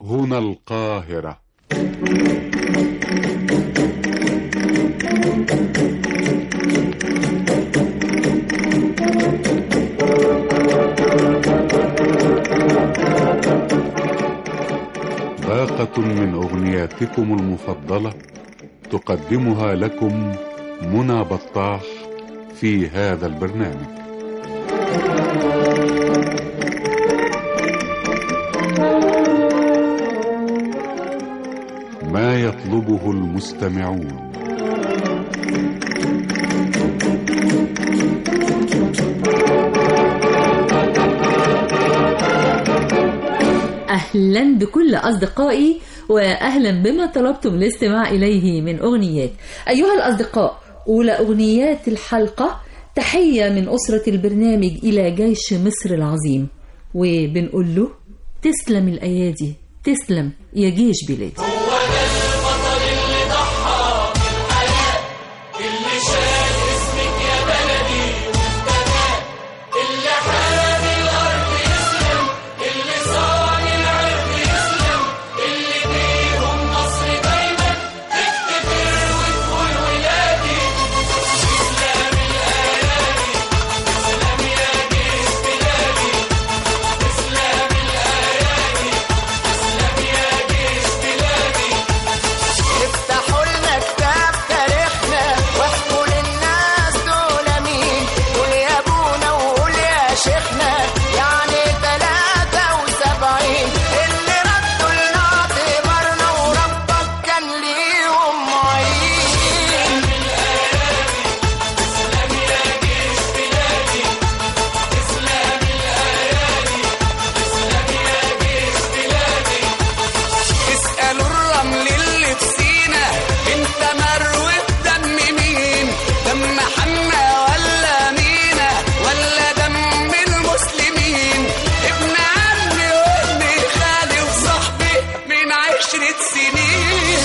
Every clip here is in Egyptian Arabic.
هنا القاهرة باقة من أغنياتكم المفضلة تقدمها لكم منى بطاح في هذا البرنامج ما يطلبه المستمعون أهلا بكل أصدقائي وأهلا بما طلبتم الاستماع إليه من أغنيات أيها الأصدقاء أولى أغنيات الحلقة تحية من أسرة البرنامج إلى جيش مصر العظيم وبنقول له تسلم الأيادي تسلم يا جيش بلادي افتحوا لنا كتاب تاريخنا واحكوا للناس دول مين قول يا ابونا وقول يا شيخنا يعني تلاتة وسبعين اللي ردوا لنا اعتبارنا وربك كان ليهم معين اسألوا الرمل اللي في سينا انت مروي دم مين دم حنا ولا مينا ولا دم المسلمين ابن عمي وابن خالي وصاحبي من عشرة سنين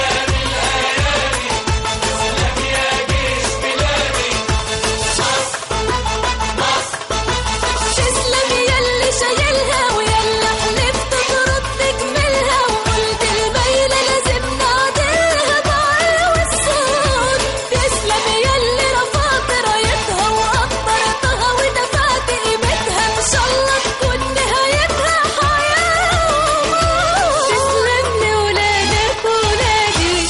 تسلم ياللي شايلها ويلا حلفت ترد تكملها وقلت الميلة لازم نعدلها بعلو والصوت تسلم ياللي رفعت رايتها وقدرتها ودفعت قيمتها ان شاء الله تكون نهايتها حياة وموت تسلم لولادك ولادي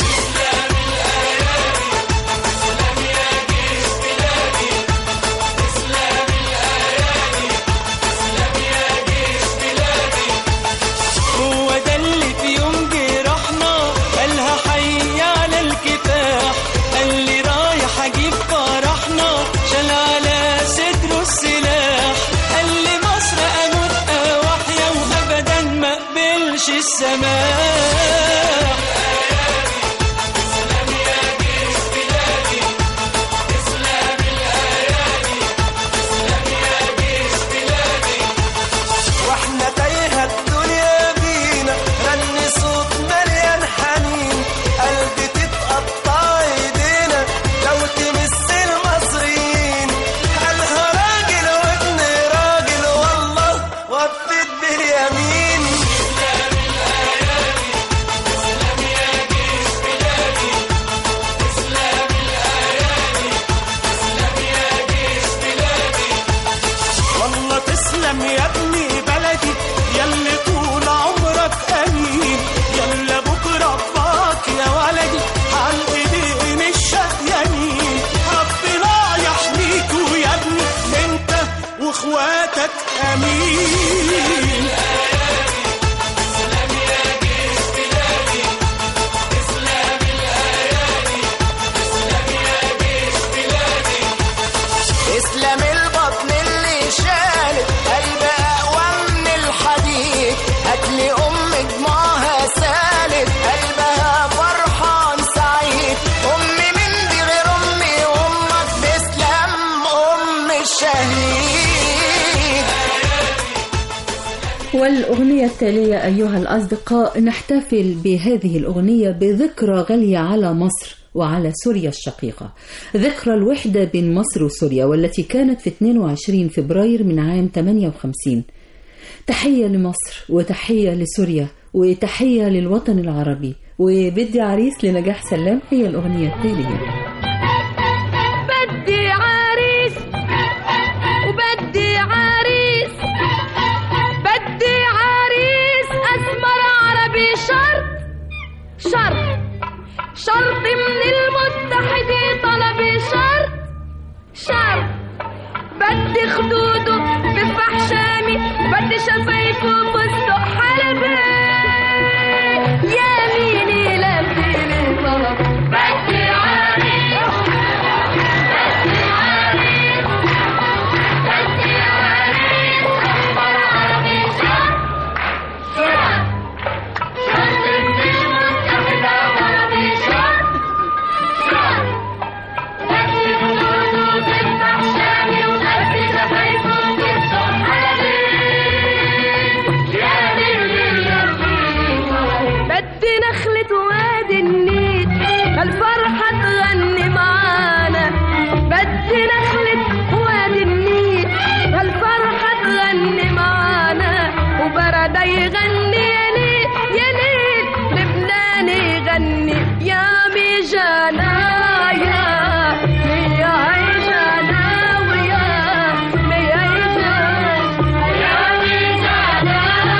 هو ده اللي في يوم جرحنا قالها حي على الكفاح قال لي رايح اجيب فرحنا شال على صدره السلاح قال لي مصر اموت واحيا وابدا ما اقبلش السماح واحنا تايهة الدنيا بينا غني صوت مليان حنين قلبي تتقطع ايدينا لو تمس المصريين قالها راجل وابن راجل والله وفت باليمين والله تسلم يا ابني بلدي ياللي طول عمرك امين يلا بكره فاك يا ولدي عن ايدين الشقيانين ربنا يحميكوا يا ابني انت واخواتك امين اسلام البطن اللي شالت قلب اقوى من الحديد اكل ام دموعها سالت قلبها فرحان سعيد امي من دي غير امي امك تسلم ام الشهيد والأغنية التالية أيها الأصدقاء نحتفل بهذه الأغنية بذكرى غالية على مصر وعلى سوريا الشقيقة ذكرى الوحدة بين مصر وسوريا والتي كانت في 22 فبراير من عام 58 تحية لمصر وتحية لسوريا وتحية للوطن العربي وبدي عريس لنجاح سلام هي الأغنية التالية بدي عريس وبدي عريس بدي عريس اسمر عربي شرط شرط شرط من المتحدة طلبي شرط شرط بدي خدوده بفحشامي بدي شفايفه فستق حلبي يا ميني لبيني طلب بدي عريس بدي نخلة وادي النيل الفرحة تغني معانا بدي نخلة وادي النيل الفرحة تغني معانا وبردا يغني يا ليل يا ليل لبنان يغني يا ميجانا يا يا جانا ويا يا جانا يا ميجانا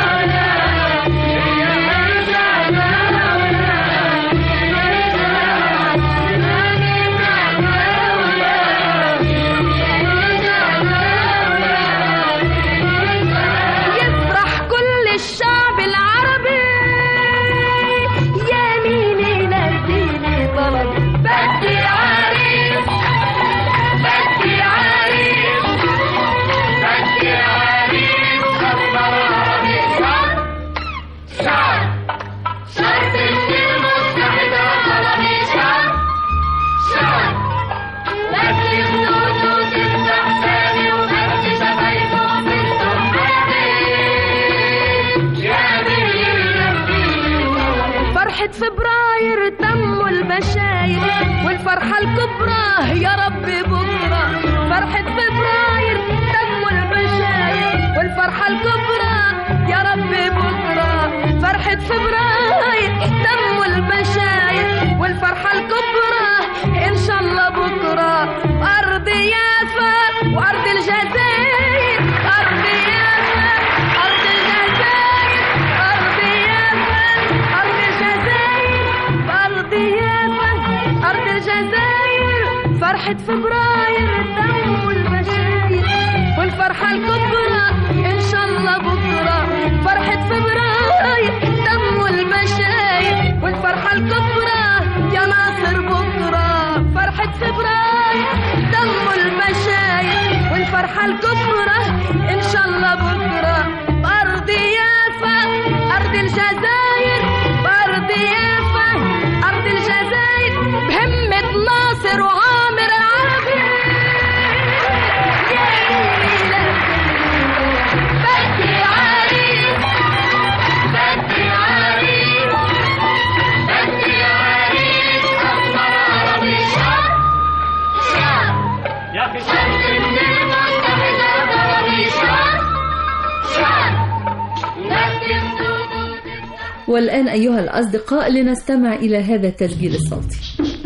يفرح كل الشعب العربي يا ميني ناديني طلب بدي عريس بدي عريس بدي عريس أصفر عربي شعب شعب شعب المتحدة طلبي شعب شعب بدي خدود وتفتح ثاني وبدي شفايفه وتفتح فرحة فبراير تم البشاير والفرحة الكبرى يا رب بكرة فرحة فبراير تم البشاير والفرحة الكبرى يا رب بكرة فرحة فبراير تم البشاير والفرحة الكبرى إن شاء الله بكرة أرض يافا وأرض الجزائر أرض يافا أرض الجزائر أرض يافا أرض الجزائر أرض يافا أرض الجزائر فرحة فبراير تم البشاير والفرحة الكبرى إن شاء الله بكرة فرحة فبراير تم المشاير والفرحة الكبرى يا ناصر بكرة فرحة فبراير تم المشاير والفرحة الكبرى إن شاء الله بكرة أرض يافا أرض الجزائر أرض يافا أرض الجزائر بهمة ناصر وعامر العربي يا ليلى بدي عريس بدي عريس بدي عريس أصفر عربي شعب شعب يا في شمس المتحدة ضربي شعب شعب بدي خدود والآن أيها الأصدقاء لنستمع إلى هذا التسجيل الصوتي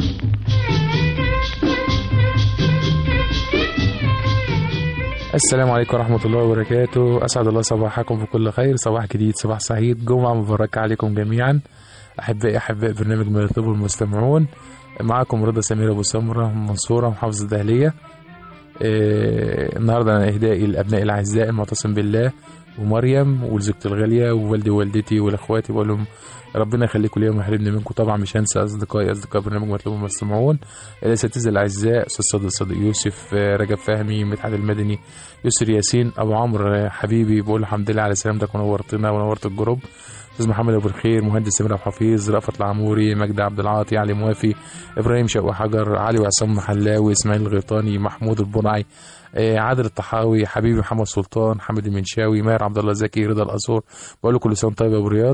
السلام عليكم ورحمة الله وبركاته أسعد الله صباحكم بكل خير صباح جديد صباح سعيد جمعة مباركة عليكم جميعا أحبائي أحباء برنامج ما يطلبه المستمعون معكم رضا سمير أبو سمرة من منصورة محافظة الدهلية آه، النهاردة أنا إهدائي لأبنائي الأعزاء المعتصم بالله ومريم ولزوجتي الغالية ووالدي ووالدتي والإخواتي بقول لهم ربنا يخليكم ليا ويحرمني منكم طبعا مش هنسى أصدقائي أصدقاء برنامج مطلوب المستمعون الأساتذة الأعزاء أستاذ صادق صادق يوسف آه، رجب فهمي مدحت المدني يسر ياسين أبو عمرو آه، حبيبي بقول الحمد لله على سلامتك ونورتنا ونورت الجروب استاذ محمد ابو الخير مهندس سمير عبد الحفيظ رأفت العموري مجدي عبد العاطي علي موافي ابراهيم شوقي حجر علي وعصام محلاوي اسماعيل الغيطاني محمود البنعي آه، عادل الطحاوي حبيبي محمد سلطان حمد المنشاوي ماهر عبد الله زكي رضا القصور بقول له كل سنه وأنت طيب يا ابو رياض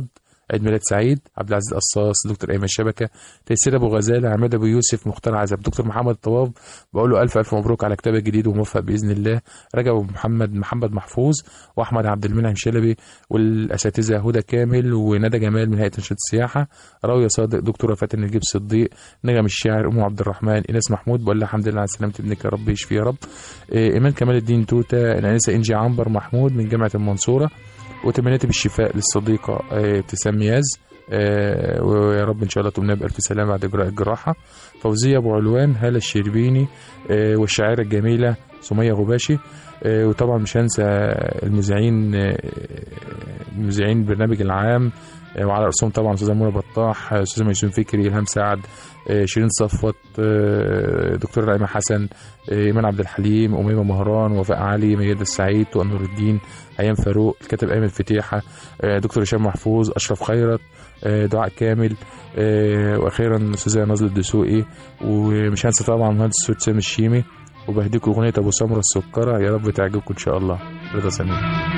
عيد ميلاد سعيد عبد العزيز قصاص دكتور ايمن الشبكه تيسير ابو غزاله عماد ابو يوسف مختار عزب دكتور محمد الطواب بقول له الف الف مبروك على كتابك الجديد وموفق باذن الله رجب محمد محمد محفوظ واحمد عبد المنعم شلبي والاساتذه هدى كامل وندى جمال من هيئه انشاد السياحه راويه صادق دكتوره فاتن نجيب صديق نغم الشاعر ام عبد الرحمن ايناس محمود بقول لها الحمد لله على سلامه ابنك يا رب يشفيه يا رب إيه، ايمان كمال الدين توته الانسه انجي عنبر محمود من جامعه المنصوره وتمنياتي بالشفاء للصديقه آه، ابتسام مياز آه، ويا رب ان شاء الله تمنى بالف سلامه بعد اجراء الجراحه فوزيه ابو علوان هاله الشربيني آه، والشاعره الجميله سميه غباشي آه، وطبعا مش هنسى المذيعين آه، المذيعين البرنامج العام آه، وعلى راسهم طبعا استاذه منى بطاح آه، استاذه ميسون فكري الهام سعد آه، شيرين صفوت آه، دكتور رائمه حسن آه، ايمان عبد الحليم اميمه مهران وفاء علي ميادة السعيد طوق نور الدين ايام فاروق الكاتب ايمن فتيحه آه، دكتور هشام محفوظ اشرف خيرت آه، دعاء كامل آه، واخيرا استاذه نازله الدسوقي ومش هنسى طبعا مهندس الصوت سامي الشيمي وبهديكم اغنيه ابو سمره السكره يا رب تعجبكم ان شاء الله رضا سمير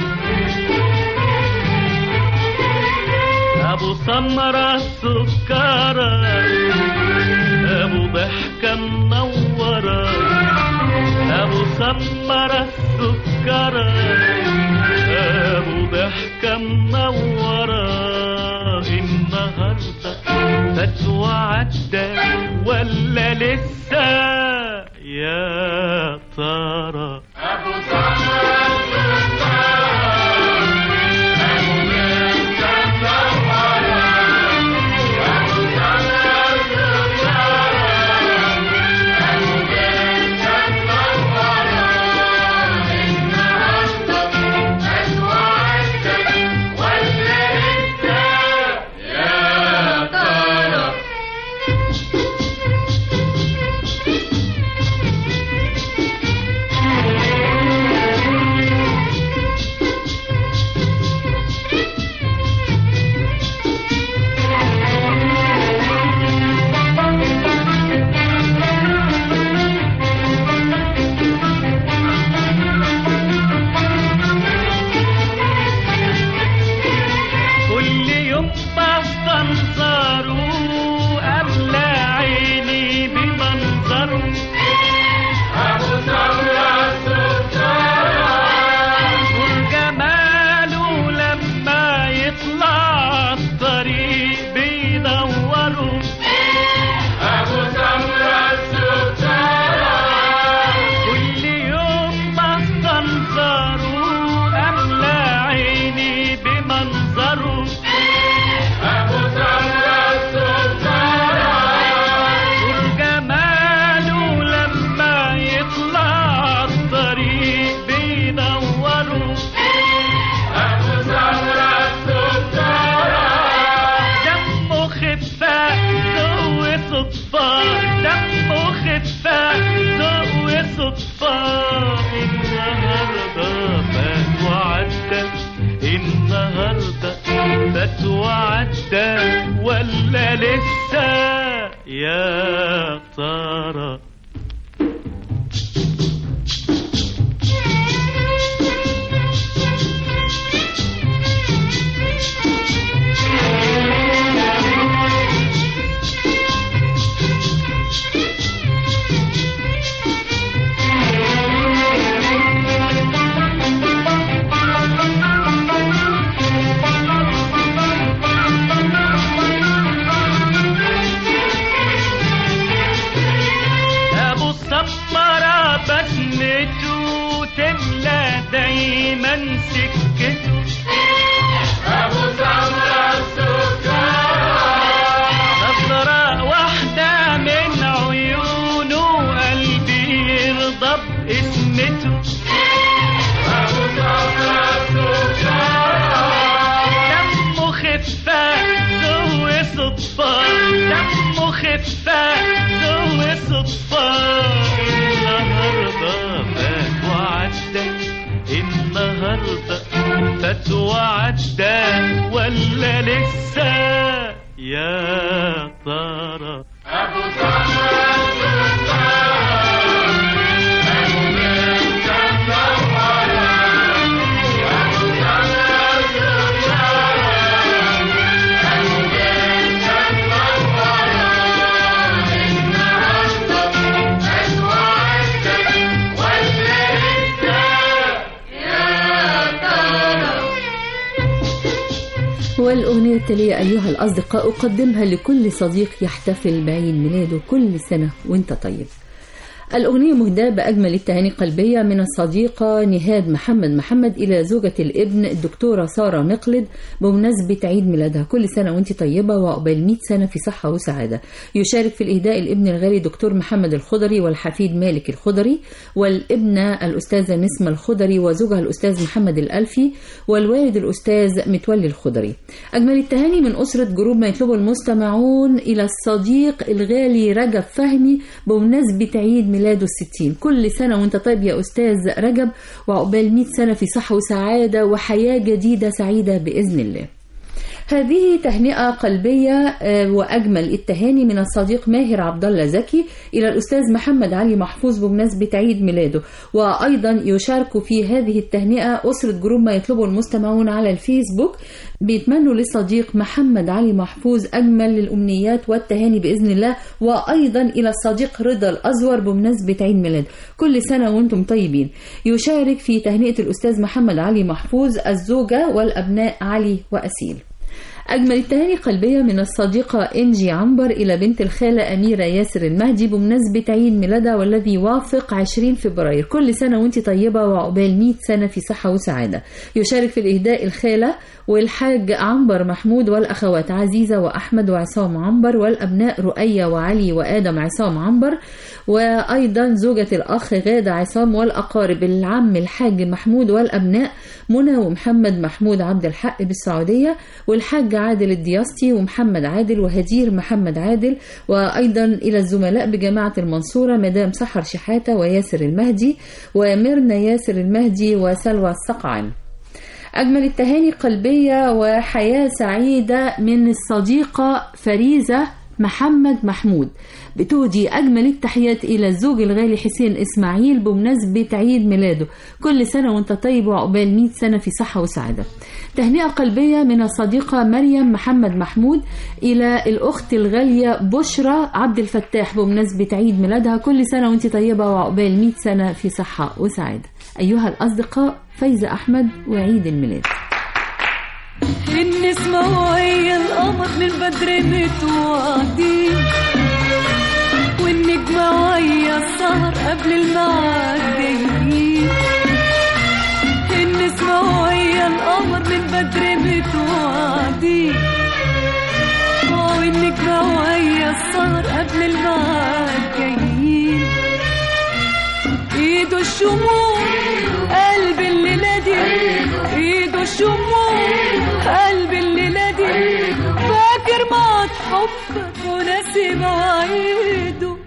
ابو سمرة السكرة ابو ضحكة منورة ابو سمرة السكرة ابو ضحكة منورة النهاردة فات وعدى ولا لسه يا ترى كل يوم بستنظره قبل عيني بمنظره وجماله لما يطلع الطريق بينوره كل يوم بستنظره قبل عيني بمنظره وجماله لما يطلع الطريق بينوره دمه خفاف ذوق صدفة دمه خفاف ذوق صدفة النهاردة فات وعدى النهاردة فات وعدى ولا لسه يا ترى ابو السمرة بسمته تملى دايما سكته نظرة واحدة من عيونه قلبي يرضى باسمته دمه خفاف ذوق صدفة دمه خفاف ذوق صدفة النهاردة فات وعدى النهاردة فات وعدى ولا لسه يا ترى الأغنية التالية أيها الأصدقاء أقدمها لكل صديق يحتفل بعيد ميلاده كل سنة وانت طيب الأغنية مهداة بأجمل التهاني القلبية من الصديقة نهاد محمد محمد إلى زوجة الابن الدكتورة سارة مقلد بمناسبة عيد ميلادها كل سنة وانت طيبة وعقبال 100 سنة في صحة وسعادة يشارك في الإهداء الابن الغالي دكتور محمد الخضري والحفيد مالك الخضري والابنة الأستاذة نسمة الخضري وزوجها الأستاذ محمد الألفي والوالد الأستاذ متولي الخضري أجمل التهاني من أسرة جروب ما يطلبه المستمعون إلى الصديق الغالي رجب فهمي بمناسبة عيد ميلاده الستين كل سنة وانت طيب يا أستاذ رجب وعقبال 100 سنة في صحة وسعادة وحياة جديدة سعيدة بإذن الله هذه تهنئة قلبية آه، وأجمل التهاني من الصديق ماهر عبد الله زكي إلى الأستاذ محمد علي محفوظ بمناسبة عيد ميلاده وأيضا يشارك في هذه التهنئة أسرة جروب ما يطلبه المستمعون على الفيسبوك بيتمنوا للصديق محمد علي محفوظ أجمل الأمنيات والتهاني بإذن الله وأيضا إلى الصديق رضا الأزور بمناسبة عيد ميلاد كل سنة وأنتم طيبين يشارك في تهنئة الأستاذ محمد علي محفوظ الزوجة والأبناء علي وأسيل أجمل التهاني قلبية من الصديقة إنجي عنبر إلى بنت الخالة أميرة ياسر المهدي بمناسبة عيد ميلادها والذي يوافق 20 فبراير كل سنة وانت طيبة وعقبال 100 سنة في صحة وسعادة يشارك في الإهداء الخالة والحاج عنبر محمود والأخوات عزيزة وأحمد وعصام عنبر والأبناء رؤية وعلي وآدم عصام عنبر وأيضا زوجة الأخ غادة عصام والأقارب العم الحاج محمود والأبناء منى ومحمد محمود عبد الحق بالسعودية والحاج عادل الدياسطي ومحمد عادل وهدير محمد عادل وأيضا إلى الزملاء بجامعة المنصورة مدام سحر شحاتة وياسر المهدي وميرنا ياسر المهدي وسلوى السقعن أجمل التهاني قلبية وحياة سعيدة من الصديقة فريزة محمد محمود بتهدي أجمل التحيات إلى الزوج الغالي حسين إسماعيل بمناسبة عيد ميلاده كل سنة وانت طيب وعقبال 100 سنة في صحة وسعادة تهنئة قلبية من الصديقة مريم محمد محمود إلى الأخت الغالية بشرى عبد الفتاح بمناسبة عيد ميلادها كل سنة وانت طيبة وعقبال 100 سنة في صحة وسعادة أيها الأصدقاء فايزة أحمد وعيد الميلاد النسمة وهي القمر من بدر متوعدين والنجمة وهي السهر قبل الميعاد جايين النسمة وهي القمر من بدر متوعدين والنجمة وهي السهر قبل الميعاد جايين ايده الشموع قلب الليلة دي ايده الشموع قلب الليلة دي فاكر ما حبك وناسي مواعيده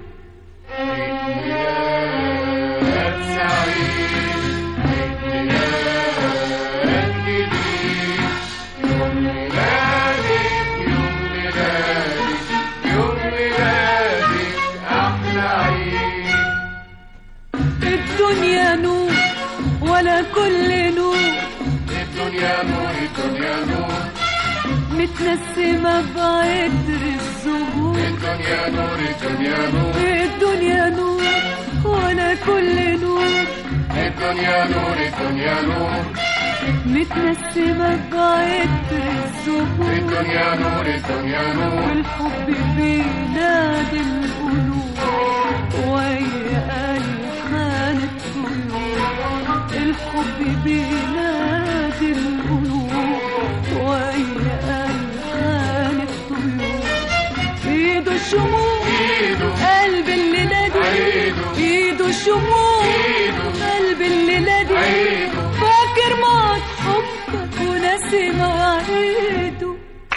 الدنيا نور ولا كل نور الدنيا نور الدنيا نور متنسمة بعطر الزهور الدنيا نور الدنيا نور الدنيا نور ولا كل نور الدنيا نور الدنيا نور متنسمة بعطر الزهور الدنيا نور الدنيا نور والحب بينادي القلوب ويا ألحان الطيور الحب بينادي القلوب ويا ألحان الطيور ايده الشموع قلب اللي نادي ايده الشموع قلب اللي نادي فاكر ما حبك وناسي مواعيده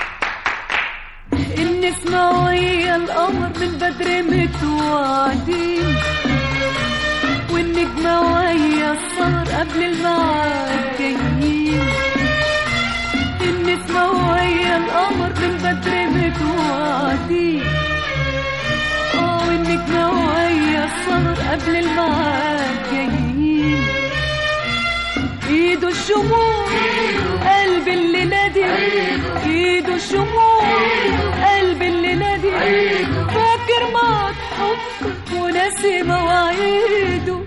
النسمة وهي القمر من بدر متوعدين والنجمة وهي السهر قبل الميعاد جايين النسمة وهي القمر من بدر متوعدين اه والنجمة وهي السهر قبل الميعاد جايين ايده الشموع قلب اللي نادي ايده الشموع قلب اللي نادي فاكر ما حبك وناسي مواعيده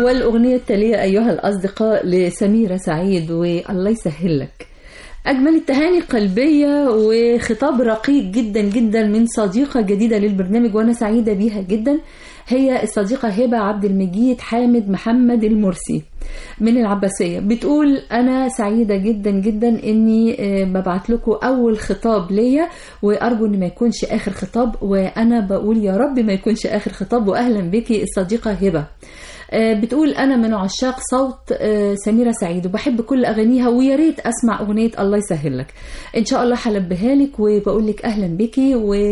والأغنية التالية أيها الأصدقاء لسميرة سعيد والله يسهل لك أجمل التهاني قلبية وخطاب رقيق جدا جدا من صديقة جديدة للبرنامج وأنا سعيدة بيها جدا هي الصديقة هبة عبد المجيد حامد محمد المرسي من العباسية بتقول أنا سعيدة جدا جدا إني آه، ببعت لكم أول خطاب ليا وأرجو إن ما يكونش آخر خطاب وأنا بقول يا رب ما يكونش آخر خطاب وأهلا بك الصديقة هبة آه، بتقول أنا من عشاق صوت آه، سميرة سعيد وبحب كل أغانيها ويا ريت أسمع أغنية الله يسهل لك إن شاء الله هلبيها لك وبقول لك أهلا بك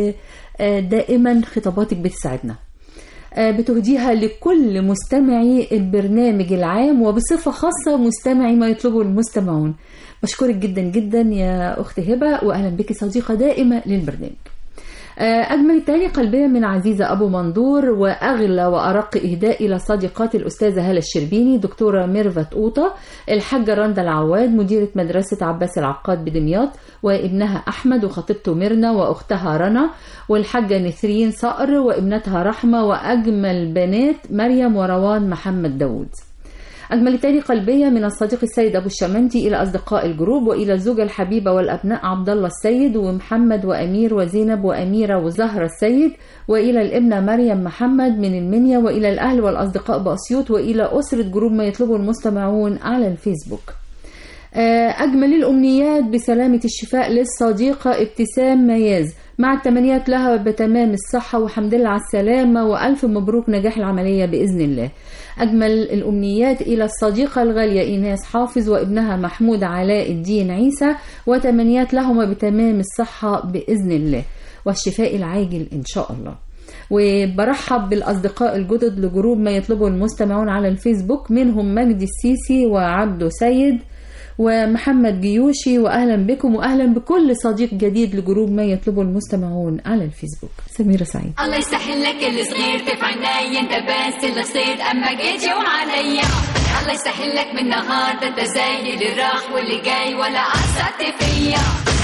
ودائما خطاباتك بتسعدنا آه، بتهديها لكل مستمعي البرنامج العام وبصفة خاصة مستمعي ما يطلبه المستمعون بشكرك جدا جدا يا أخت هبة وأهلا بك صديقة دائمة للبرنامج آه، أجمل التهاني قلبية من عزيزة أبو مندور وأغلى وأرق إهداء إلى صديقات الأستاذة هالة الشربيني دكتورة ميرفت أوطة الحاجة رندا العواد مديرة مدرسة عباس العقاد بدمياط وابنها أحمد وخطيبته ميرنا وأختها رنا والحاجة نثرين صقر وابنتها رحمة وأجمل بنات مريم وروان محمد داوود أجمل تاني قلبية من الصديق السيد أبو الشمندي إلى أصدقاء الجروب وإلى الزوجة الحبيبة والأبناء عبد الله السيد ومحمد وأمير وزينب وأميرة وزهرة السيد وإلى الابنة مريم محمد من المنيا وإلى الأهل والأصدقاء بأسيوط وإلى أسرة جروب ما يطلبه المستمعون على الفيسبوك آه، أجمل الأمنيات بسلامة الشفاء للصديقة ابتسام مياز مع التمنيات لها بتمام الصحة وحمد لله على السلامة وألف مبروك نجاح العملية بإذن الله أجمل الأمنيات إلى الصديقة الغالية إيناس حافظ وابنها محمود علاء الدين عيسى وتمنيات لهما بتمام الصحة بإذن الله والشفاء العاجل إن شاء الله وبرحب بالأصدقاء الجدد لجروب ما يطلبه المستمعون على الفيسبوك منهم مجدي السيسي وعبده سيد ومحمد جيوشي واهلا بكم واهلا بكل صديق جديد لجروب ما يطلبه المستمعون على الفيسبوك سميرة سعيد الله يسهل لك الصغير في عيني انت بس اللي صيد اما جيت يوم عليا الله يسهل لك من النهار ده انت زي اللي راح واللي جاي ولا اثرت فيا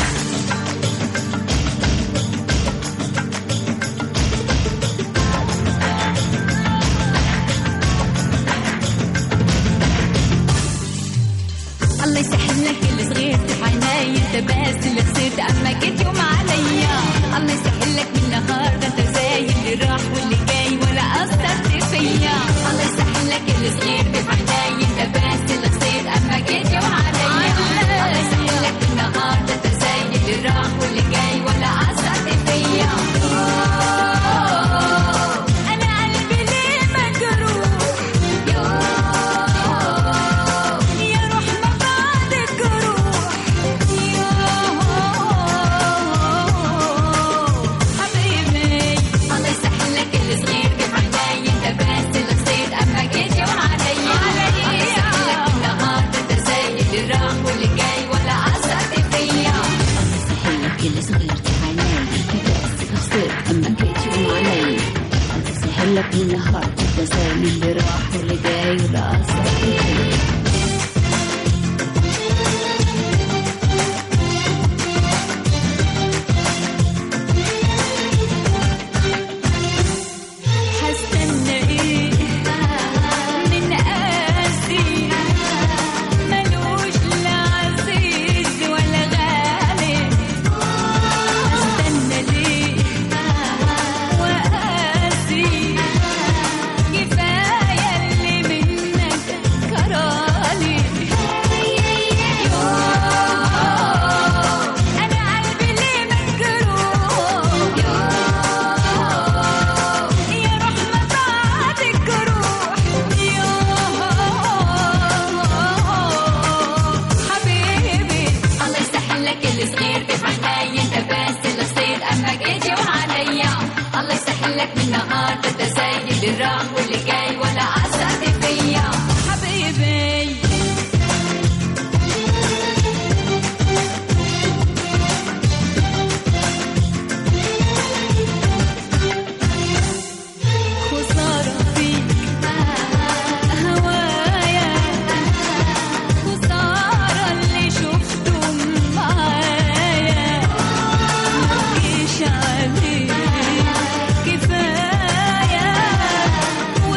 الله يسهل لك الصغير في عيني انت بس اللي خسرت اما جيت يوم عليا الله يسهل لك من النهار ده انت زي اللي راح واللي جاي ولا اثرت فيا الله يسهل لك الصغير في عيني انت بس اللي خسرت اما جيت يوم عليا الله يسهل لك من النهار ده انت زي اللي راح واللي جاي ولا اثرت فيا انا قلبي ليه مجروح يا روح ما بعدك روح يا حبيبي الله يسهل لك الصغير في عيني انت بس اللي خسيت اما جيت يوم عليا الله يسهل لك النهار ده انت زي اللي راح واللي جاي ولا اثرت فيا يسهل لك الصغير تحنين انت بس خسرت اما جيت يوم علي انت يسهل لك النهار انت زي اللي راح واللي جاي ولا اثر فيك هستنى ايه من قاسي ملوش لا عزيز ولا غالي هستنى ليه وقاسي كفايه اللي منك كرالي انا قلبي ليه مجروح يا روح ما بعدك روح يا حبيبي الله يسهل لك الصغير في عيني انت بس اللي صيد اما جيت يوم عليا الله يسهل لك من النهار ده انت زي اللي راح واللي جاي ولا اثرت فيا حبيبي خسارة فيك هوايا خسارة اللي شفته معايا مجيش عليك كفاية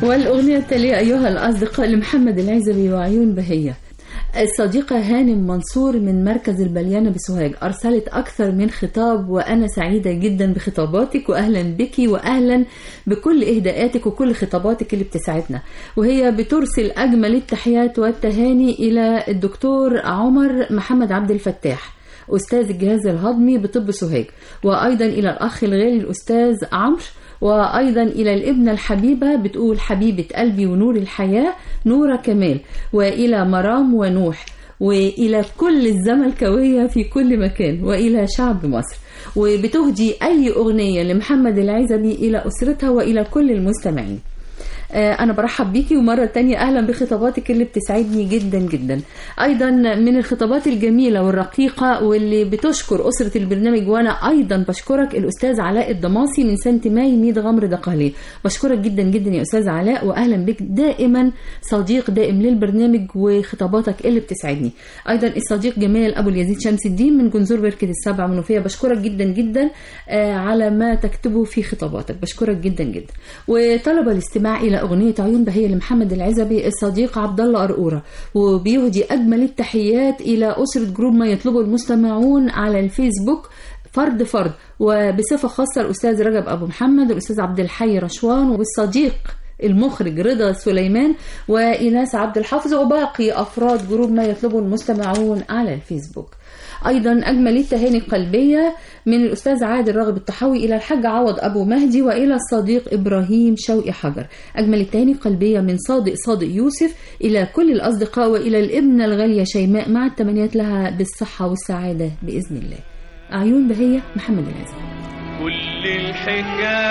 والأغنية التالية أيها الأصدقاء لمحمد العزبي وعيون بهية الصديقة هانم منصور من مركز البليانة بسوهاج أرسلت أكثر من خطاب وأنا سعيدة جدا بخطاباتك وأهلا بك وأهلا بكل إهداءاتك وكل خطاباتك اللي بتسعدنا وهي بترسل أجمل التحيات والتهاني إلى الدكتور عمر محمد عبد الفتاح أستاذ الجهاز الهضمي بطب سوهاج وأيضا إلى الأخ الغالي الأستاذ عمرو وأيضا إلى الابنة الحبيبة بتقول حبيبة قلبي ونور الحياة نورة كمال وإلى مرام ونوح وإلى كل الزملكاوية في كل مكان وإلى شعب مصر وبتهدي أي أغنية لمحمد العزبي إلى أسرتها وإلى كل المستمعين آه، أنا برحب بيكي ومرة تانية أهلا بخطاباتك اللي بتسعدني جدا جدا أيضا من الخطابات الجميلة والرقيقة واللي بتشكر أسرة البرنامج وأنا أيضا بشكرك الأستاذ علاء الضماصي من سانت ماي ميد غمر دقهلي بشكرك جدا جدا يا أستاذ علاء وأهلا بك دائما صديق دائم للبرنامج وخطاباتك اللي بتسعدني أيضا الصديق جمال أبو اليزيد شمس الدين من جنزور بركة السبع منوفية بشكرك جدا جدا آه، على ما تكتبه في خطاباتك بشكرك جدا جدا وطلب الاستماع إلى أغنية عيون بهية لمحمد العزبي الصديق عبد الله قرقورة وبيهدي أجمل التحيات إلى أسرة جروب ما يطلبه المستمعون على الفيسبوك فرد فرد وبصفة خاصة الأستاذ رجب أبو محمد والأستاذ عبد الحي رشوان والصديق المخرج رضا سليمان وإناس عبد الحافظ وباقي أفراد جروب ما يطلبه المستمعون على الفيسبوك أيضا أجمل التهاني القلبية من الأستاذ عادل راغب الطحاوي إلى الحاج عوض أبو مهدي وإلى الصديق إبراهيم شوقي حجر أجمل التهاني القلبية من صادق صادق يوسف إلى كل الأصدقاء وإلى الابنة الغالية شيماء مع التمنيات لها بالصحة والسعادة بإذن الله عيون بهية محمد العزيز كل الحكاية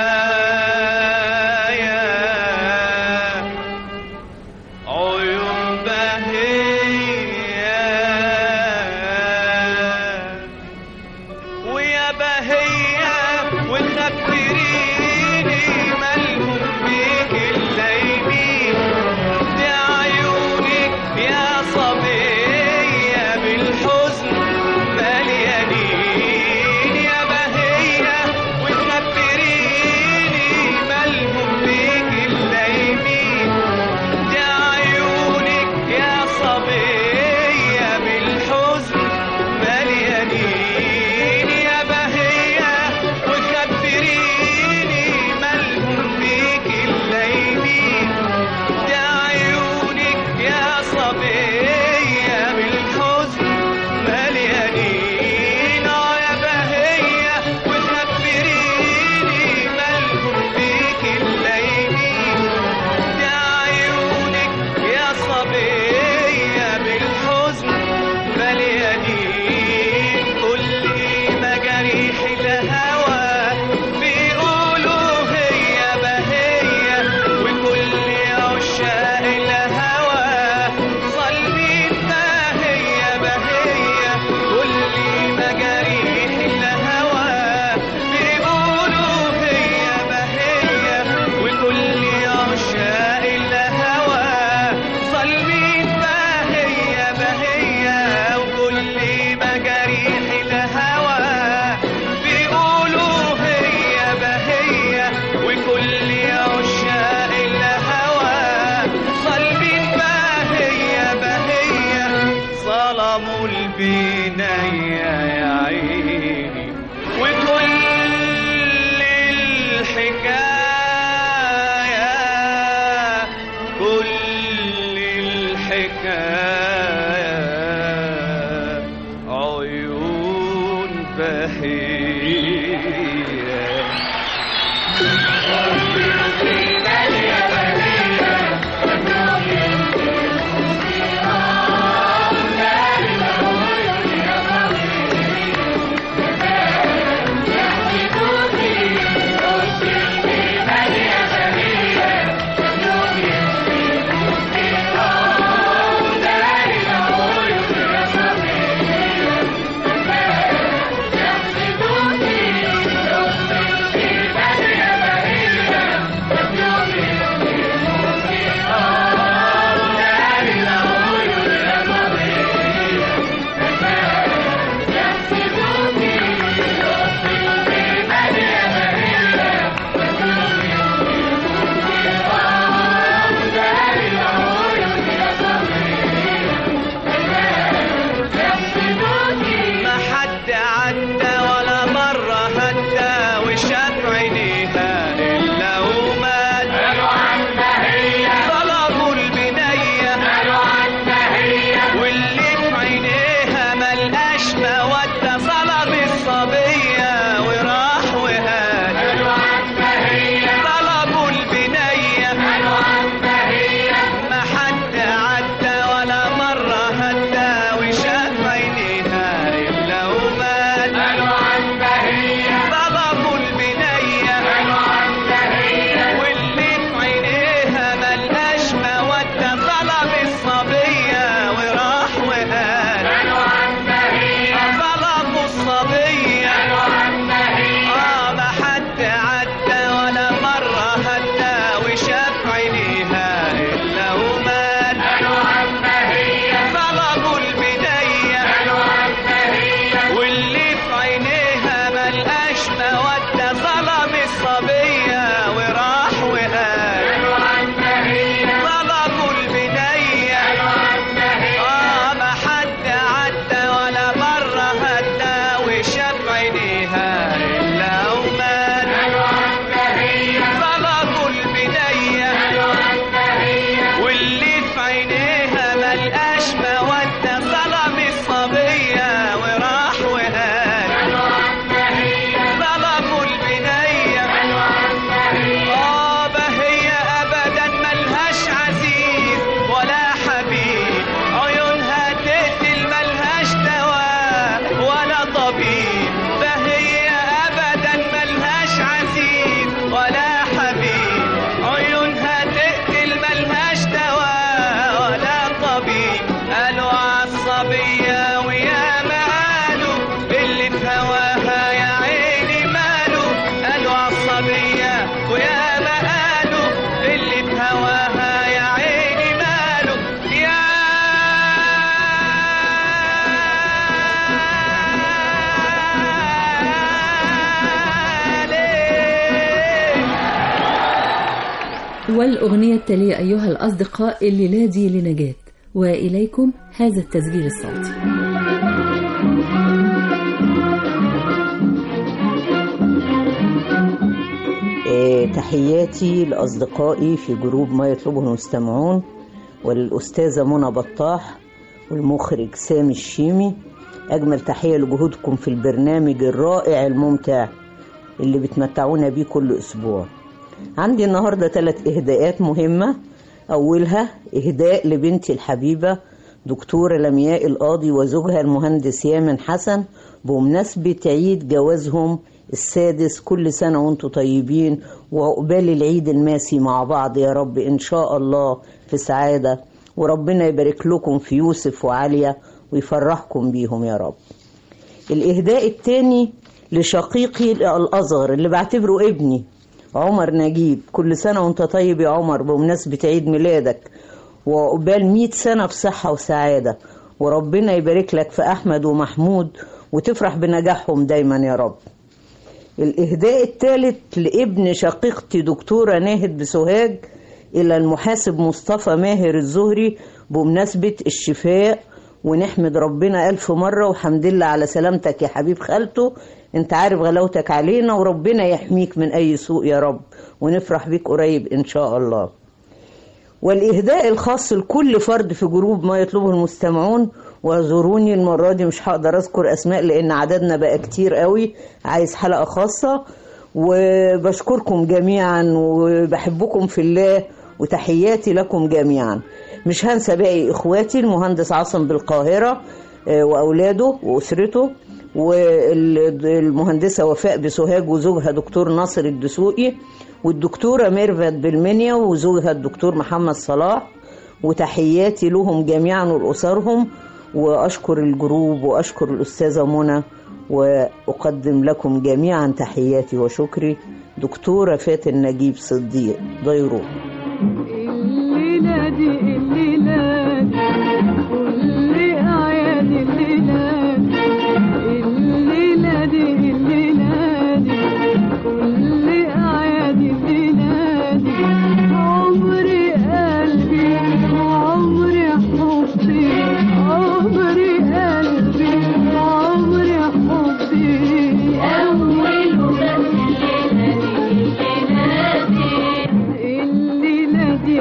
عيون بهية ويا بهية وخبريني مالهم بيك الليلين دي عيونك يا صبية بالحزن مليانين يا بهية وخبريني مالهم بيك الليلين دي عيونك يا صبية بالحزن مليانين يا بهية وخبريني مالهم بيك الليلين دي عيونك يا صبية بالحزن مليانين اه يا بهية وخبريني مالهم بيك الليلين دي عيونك يا صبية بالحزن مليانين كل مجاريح الهوى بيقولوا هي بهية وكل عشاق الهوى صلبين ما هي بهية كل مجاريح الهوى بيقولوا هي بهية وكل عشاق الهوى صلبين ما هي بهية وكل مجاريح الهوى بيقولوا هي بهية وكل عشاق الهوى صلبين ما هي بهية ظلموا البناية يا عيني وكل الحكاية كل الحكاية عيون بهية والأغنية التالية أيها الأصدقاء الليلة دي لنجاة وإليكم هذا التسجيل الصوتي آه، تحياتي لأصدقائي في جروب ما يطلبه المستمعون والأستاذة منى بطاح والمخرج سامي الشيمي أجمل تحية لجهودكم في البرنامج الرائع الممتع اللي بتمتعونا بيه كل أسبوع عندي النهاردة ثلاث إهداءات مهمة أولها إهداء لبنتي الحبيبة دكتورة لمياء القاضي وزوجها المهندس يامن حسن بمناسبة عيد جوازهم السادس كل سنة وانتم طيبين وعقبال العيد الماسي مع بعض يا رب إن شاء الله في سعادة وربنا يبارك لكم في يوسف وعليا ويفرحكم بيهم يا رب الإهداء التاني لشقيقي الأصغر اللي بعتبره ابني عمر نجيب كل سنة وانت طيب يا عمر بمناسبة عيد ميلادك وعقبال مئة سنة بصحة وسعادة وربنا يبارك لك في أحمد ومحمود وتفرح بنجاحهم دايما يا رب الإهداء الثالث لابن شقيقتي دكتورة ناهد بسوهاج إلى المحاسب مصطفى ماهر الزهري بمناسبة الشفاء ونحمد ربنا ألف مرة وحمد لله على سلامتك يا حبيب خالته انت عارف غلاوتك علينا وربنا يحميك من أي سوء يا رب ونفرح بيك قريب إن شاء الله والإهداء الخاص لكل فرد في جروب ما يطلبه المستمعون واعذروني المرة دي مش هقدر أذكر أسماء لأن عددنا بقى كتير قوي عايز حلقة خاصة وبشكركم جميعا وبحبكم في الله وتحياتي لكم جميعا مش هنسى باقي إخواتي المهندس عاصم بالقاهرة آه، وأولاده وأسرته والمهندسة وفاء بسوهاج وزوجها دكتور ناصر الدسوقي والدكتورة ميرفت بالمنيا وزوجها الدكتور محمد صلاح وتحياتي لهم جميعا ولأسرهم وأشكر الجروب وأشكر الأستاذة منى وأقدم لكم جميعا تحياتي وشكري دكتورة فاتن نجيب صديق ضيروح الليلة دي الليلة دي كل أعياد الليلة دي الليلة دي الليلة دي كل أعياد الليلة دي عمري قلبي وعمري حبي عمري قلبي وعمري حبي أول الليلة دي الليلة دي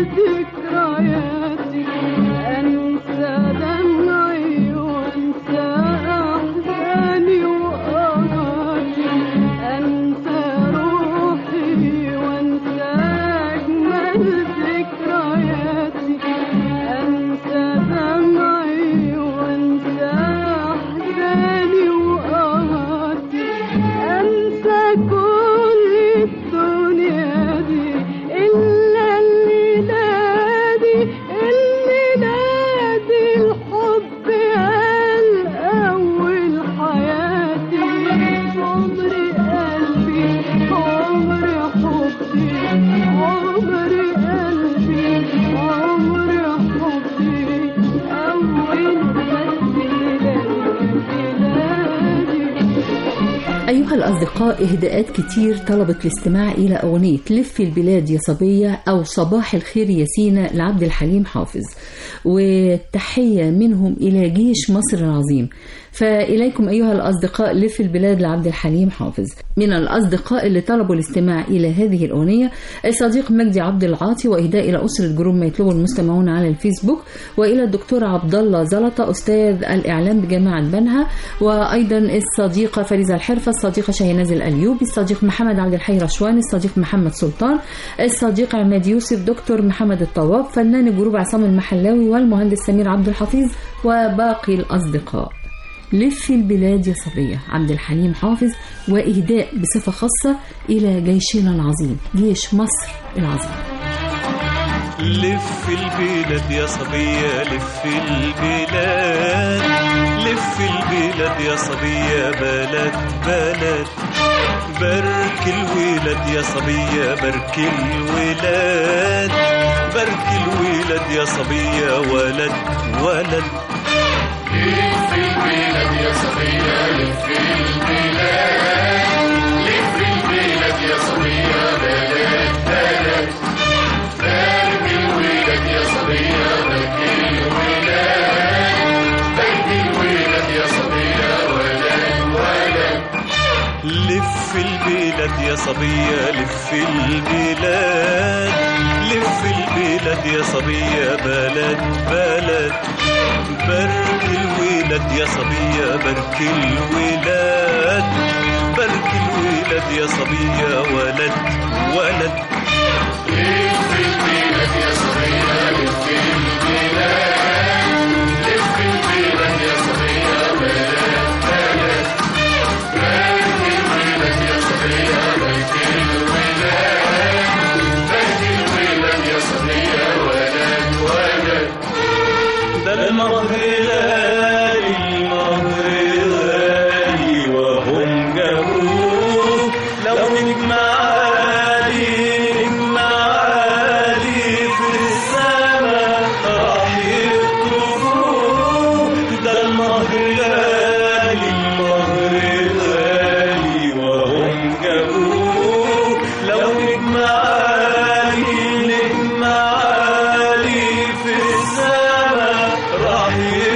ذكرياتي أنسى دمعي وأنسى أحزاني وقهري أنسى روحي وأنسى أجمل ذكرياتي أنسى دمعي وأنسى أحزاني وقهري أنسى كل الدنيا دي إلا الليلة دي الليلة دي الحب الأول حياتي عمري قلبي عمري حبي عمري قلبي عمري حبي أول بس أيها الأصدقاء إهداءات كتير طلبت الاستماع إلى أغنية لف البلاد يا صبية أو صباح الخير يا سينا لعبد الحليم حافظ وتحية منهم إلى جيش مصر العظيم فإليكم أيها الأصدقاء لف البلاد لعبد الحليم حافظ من الأصدقاء اللي طلبوا الاستماع إلى هذه الأغنية الصديق مجدي عبد العاطي وإهداء إلى أسرة جروب ما يطلبه المستمعون على الفيسبوك وإلى الدكتور عبد الله زلطة أستاذ الإعلام بجامعة بنها وأيضا الصديقة فريزة الحرفة الصديقة شاهناز الأليوبي الصديق محمد عبد الحي رشوان الصديق محمد سلطان الصديق عماد يوسف دكتور محمد الطواب فنان الجروب عصام المحلاوي والمهندس سمير عبد الحفيظ وباقي الأصدقاء لف البلاد يا صبية عبد الحليم حافظ وإهداء بصفة خاصة إلى جيشنا العظيم جيش مصر العظيم لف البلاد يا صبية لف البلاد لف البلاد يا صبية بلد بلد بارك الولاد يا صبية بارك الولاد بارك الولاد يا صبية ولد ولد لف البلاد يا صبية لف البلاد لف البلاد يا صبية بلد بلد بارك الولاد يا صبية بارك الولاد بارك الولاد يا صبية ولد ولد لف البلاد يا صبية لف البلاد لف البلاد يا صبية بلد بلد بارك الولاد يا صبية بارك الولاد بارك الولاد يا صبية ولد ولد لف البلاد يا صبية لف البلاد لف البلاد يا صبية بلد بلد بارك الولاد يا صبية بارك الولاد بارك الولاد يا صبية ولد ولد ده المهر غالي المهر غالي وهم جابوه لو نجمع عالي نجمع عالي في السماء راح يطوفوه ده المهر غالي المهر غالي وهم جابوه لو نجمع عالي نجمع عالي في السماء راح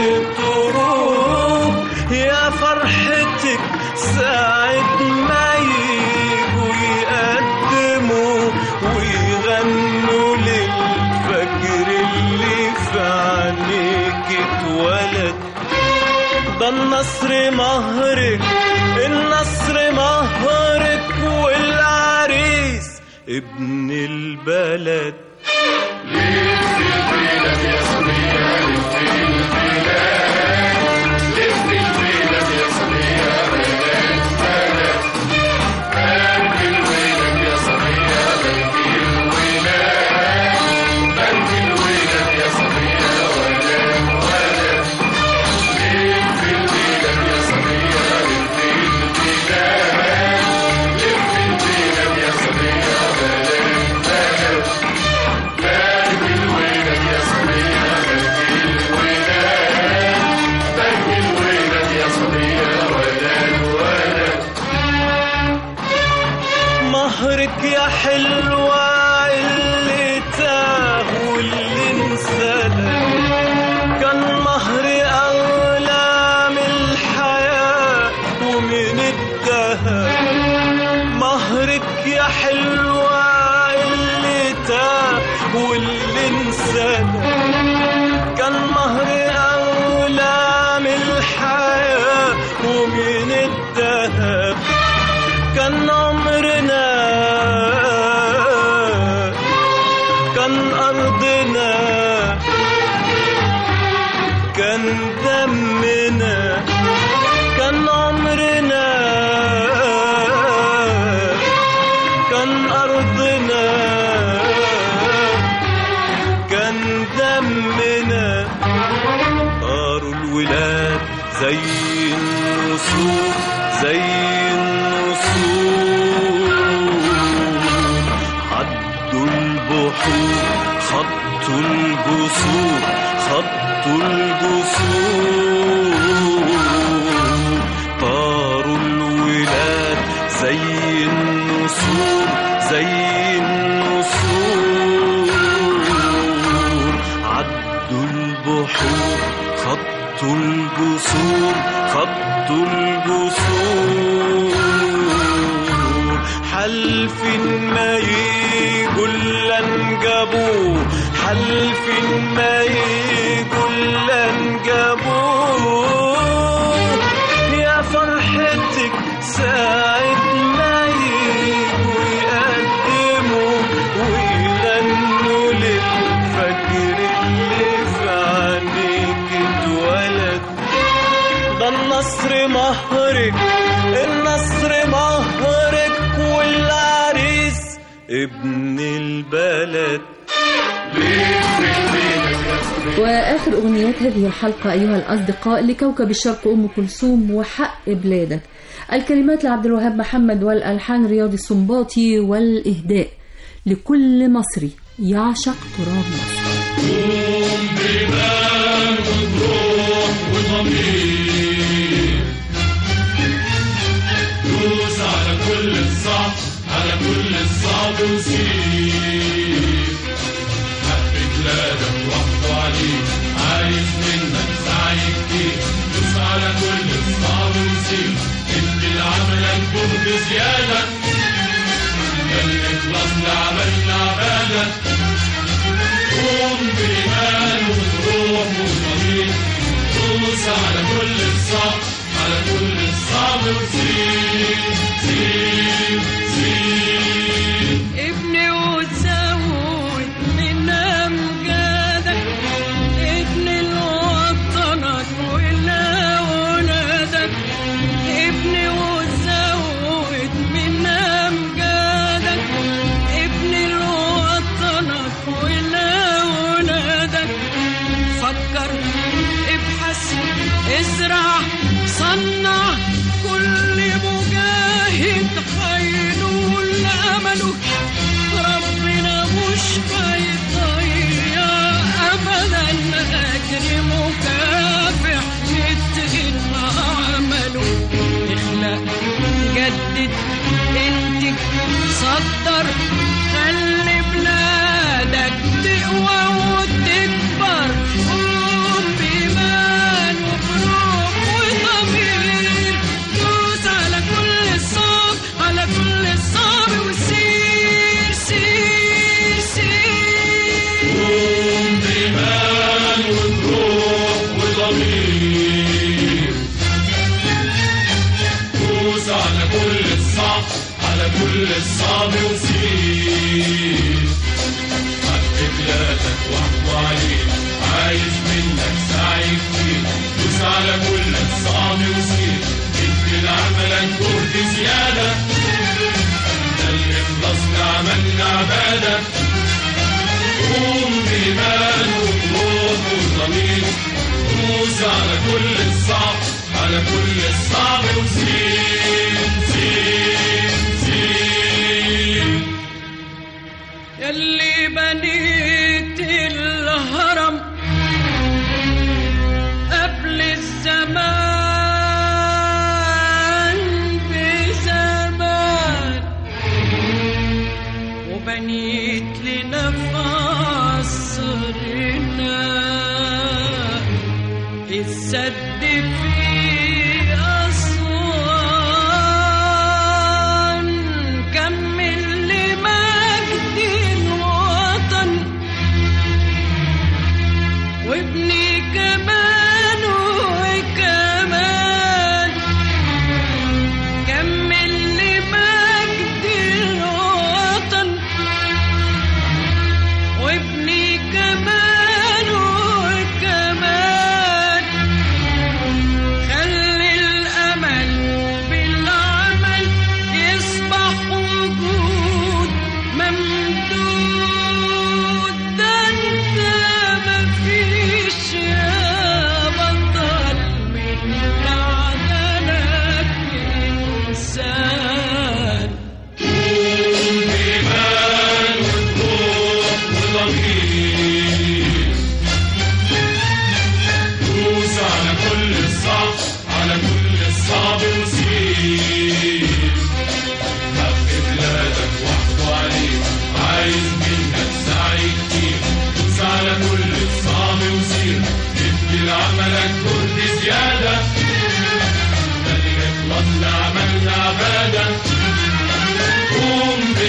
يطروه يا فرحتك ساعة ما يجوا يقدموا ويغنوا للفجر اللي في عينيك اتولد ده النصر مهرك النصر مهرك والعريس ابن البلد بارك الولاد يا صبية بارك الولاد واللي انسدى كان مهر أولى من الحياة ومن الذهب كان عمرنا كان أرضنا كان دمنا كان عمرنا كان أرضنا كان دمنا قاروا الولاد زي النسور زي النسور عدوا البحور خطوا الجسور خطوا الجسور طاروا الولاد زي النسور زي النسور عدوا البحور خطوا الجسور خطوا الجسور حلف ما يجوا الا انجبوه حلف ما يجوا الا انجبوه يا فرحتك ساعة ما يجوا يقدموا ويغنوا للفجر اللي في عينيك اتولد ده النصر مهرك النصر مهرك والعريس ابن البلد وآخر أغنيات هذه الحلقة أيها الأصدقاء لكوكب الشرق أم كلثوم وحق بلادك الكلمات لعبد الوهاب محمد والألحان رياض السنباطي والإهداء لكل مصري يعشق تراب مصر قوم بإيمان وبروح وضمير دوس على كل الصعب على كل الصعب وسير حق بلادك وحده عليك عايز منك سعي كتير دوس على كل الصعب وسير ادي لعملك جهد زيادة اللي خلصنا عملنا عبادك قوم بإيمان وبروح وضمير دوس على كل الصعب على كل الصعب وسير سير سير ابني وتزود من امجادك ابني لوطنك ولأولادك ابني وتزود من امجادك ابني لوطنك ولأولادك فكر ابحث ازرع صنع كل مجاهد هينول امله ربنا مش هيضيع ابدا اجر مكافح يتقن عمله اخلق جدد انتج صدر خلي بلادك تقوى وتكبر قوم بإيمان وبروح وضمير دوس على كل الصعب على كل الصعب وسير سير سير قوم بإيمان وبروح وضمير دوس على كل الصعب على كل الصعب وسير حق بلادك وحده عليك عايز منك سعي كتير دوس على كل الصعب وسير ادي لعملك جهد زيادة ده اللي خلصنا عملنا عبادة قوم بإيمان وبروح وضمير دوس على كل الصعب على كل الصعب وسير سير سير يلي بنيت الهرم قبل الزمان بزمان وبنيت لنا في عصرنا السد في أسوان كمل لمجد الوطن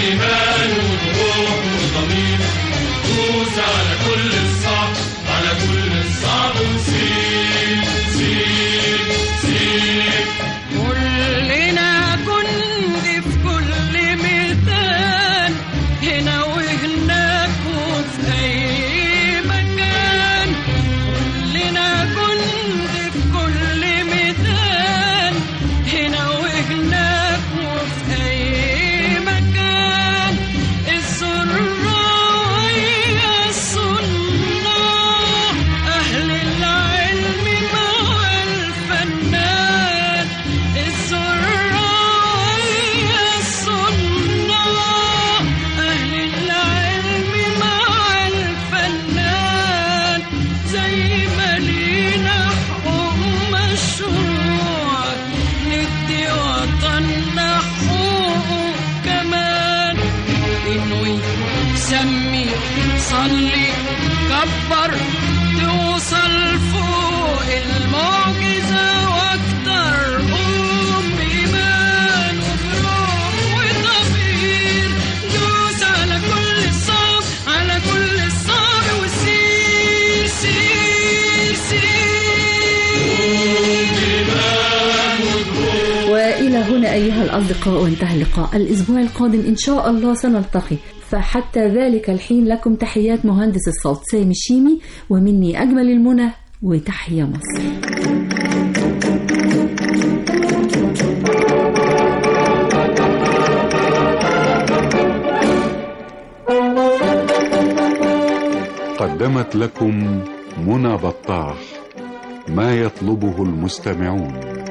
بإيمان وبروح وضمير دوس على كل الصعب على كل الصعب وسيب سيب سيب كلنا جند في كل ميدان هنا وهناك وفي أي مكان كلنا جند في كل ميدان هنا وهناك وفي أي مكان السرايا السنة أهل العلم مع الفنان السرايا السنة أهل العلم مع الفنان زي ما لينا حقوق مشروع ندي وطننا حقوقه كمان انوي سمي صلي كبر توصل فوق المعجزة واكتر قوم بإيمان وبروح وضمير دوس على كل الصعب على كل الصعب وسير سير سير وإلى هنا أيها الأصدقاء انتهى اللقاء الأسبوع القادم إن شاء الله سنلتقي فحتى ذلك الحين لكم تحيات مهندس الصوت سامي الشيمي ومني أجمل المنى وتحيا مصر قدمت لكم منى بطاح ما يطلبه المستمعون